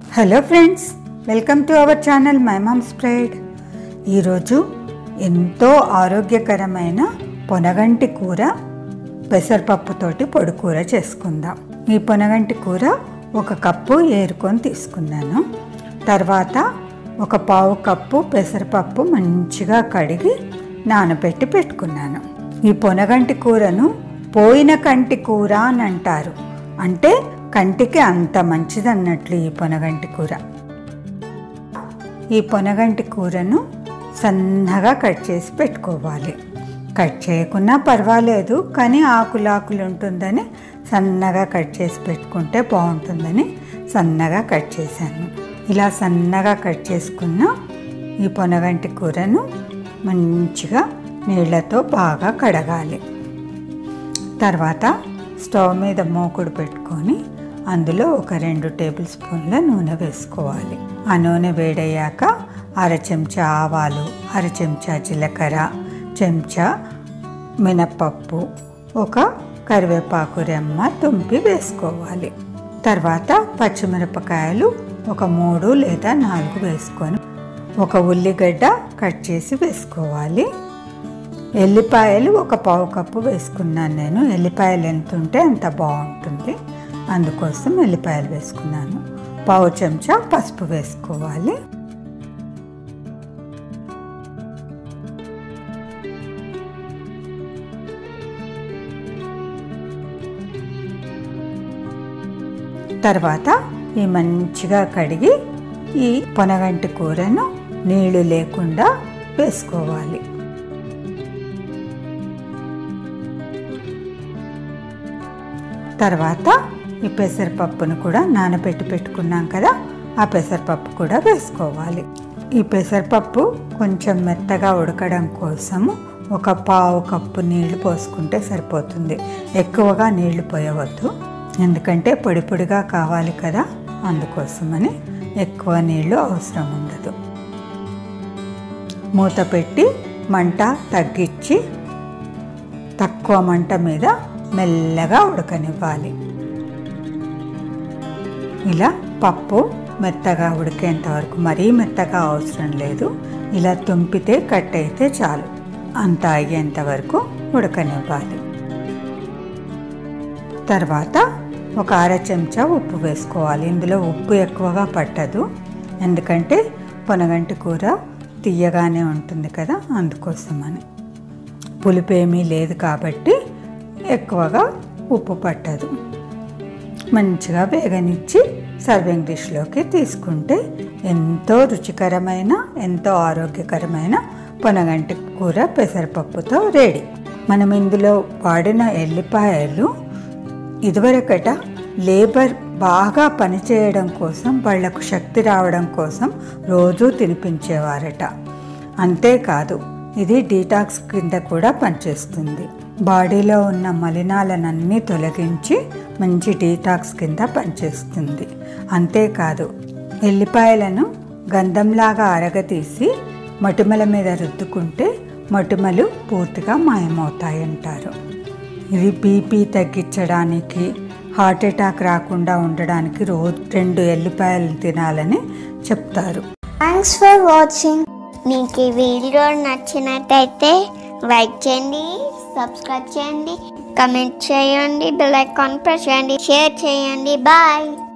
hello friends welcome to our channel my mom's pride ఈరోజు ఎంతో ఆరోగ్యకరమైన పొనగంటి కూర పెసరపప్పుతోటి పొడి కూర చేసుకుందాం ఈ పొనగంటి కూర ఒక కప్పు ఏరుకొని తీసుకున్నాను తర్వాత ఒక పావు కప్పు పెసరపప్పు మంచిగా కడిగి నానబెట్టి పెట్టుకున్నాను ఈ పొనగంటి కూరను పోయిన కంటి కూర అని అంటారు అంటే కంటికి అంత మంచిది అన్నట్లు ఈ పొనగంటి కూర ఈ పొనగంటి కూరను సన్నగా కట్ చేసి పెట్టుకోవాలి కట్ చేయకున్నా పర్వాలేదు కానీ ఆకులు ఆకులు ఉంటుందని సన్నగా కట్ చేసి పెట్టుకుంటే బాగుంటుందని సన్నగా కట్ చేశాను ఇలా సన్నగా కట్ చేసుకున్న ఈ పొనగంటి కూరను మంచిగా నీళ్ళతో బాగా కడగాలి తర్వాత స్టవ్ మీద మూకుడు పెట్టుకొని అందులో ఒక రెండు టేబుల్ స్పూన్ల నూనె వేసుకోవాలి ఆ నూనె వేడయ్యాక అర చెంచా ఆవాలు అర చెంచా జీలకర్ర చెంచా మినప్పప్పు ఒక కరివేపాకు రెమ్మ తుంపి వేసుకోవాలి తర్వాత పచ్చిమిరపకాయలు ఒక మూడు లేదా నాలుగు వేసుకొని ఒక ఉల్లిగడ్డ కట్ చేసి వేసుకోవాలి ఎల్లిపాయలు ఒక పావు కప్పు వేసుకున్నాను నేను ఎల్లిపాయలు ఎంత ఉంటే అంత బాగుంటుంది అందుకోసం ఎల్లిపాయలు వేసుకున్నాను పావు చెంచా పసుపు వేసుకోవాలి తర్వాత ఈ మంచిగా కడిగి ఈ పొనగంటి కూరను నీళ్లు లేకుండా వేసుకోవాలి తర్వాత ఈ పెసరపప్పును కూడా నానబెట్టి పెట్టుకున్నాం కదా ఆ పెసరపప్పు కూడా వేసుకోవాలి ఈ పెసరపప్పు కొంచెం మెత్తగా ఉడకడం కోసము ఒక పావు కప్పు నీళ్లు పోసుకుంటే సరిపోతుంది ఎక్కువగా నీళ్లు పోయవద్దు ఎందుకంటే పొడి పొడిగా కావాలి కదా అందుకోసమని ఎక్కువ నీళ్లు అవసరం ఉండదు మూత పెట్టి మంట తగ్గించి తక్కువ మంట మీద మెల్లగా ఉడకనివ్వాలి ఇలా పప్పు మెత్తగా ఉడికేంత వరకు మరీ మెత్తగా అవసరం లేదు ఇలా తుంపితే కట్ అయితే చాలు అంత అయ్యేంత వరకు ఉడకనివ్వాలి తర్వాత ఒక అర చెంచా ఉప్పు వేసుకోవాలి ఇందులో ఉప్పు ఎక్కువగా పట్టదు ఎందుకంటే పొనగంటి కూర తీయగానే ఉంటుంది కదా అందుకోసమని పులుపు ఏమీ లేదు కాబట్టి ఎక్కువగా ఉప్పు పట్టదు మంచిగా వేగనిచ్చి సర్వింగ్ డిష్లోకి తీసుకుంటే ఎంతో రుచికరమైన ఎంతో ఆరోగ్యకరమైన పొనగంటి కూర పెసరపప్పుతో రెడీ మనం ఇందులో వాడిన ఎల్లిపాయలు ఇదివరకట లేబర్ బాగా పనిచేయడం కోసం వాళ్లకు శక్తి రావడం కోసం రోజూ తినిపించేవారట అంతేకాదు ఇది డీటాక్స్ కింద కూడా పనిచేస్తుంది బాడీలో ఉన్న మలినాలనన్నీ తొలగించి మంచి డీటాక్స్ కింద పనిచేస్తుంది అంతేకాదు ఎల్లిపాయలను గంధంలాగా అరగతీసి మొటిమల మీద రుద్దుకుంటే మొటిమలు పూర్తిగా మాయమవుతాయంటారు ఇది బీపీ తగ్గించడానికి హార్ట్ అటాక్ రాకుండా ఉండడానికి రోజు రెండు ఎల్లిపాయలు తినాలని చెప్తారు థ్యాంక్స్ ఫర్ వాచింగ్ మీకు ఈ వీడియో నచ్చినట్టయితే లైక్ చేయండి సబ్స్క్రైబ్ చేయండి కమెంట్ చేయండి బెల్ ఐకాన్ ప్రెస్ చేయండి షేర్ చేయండి బాయ్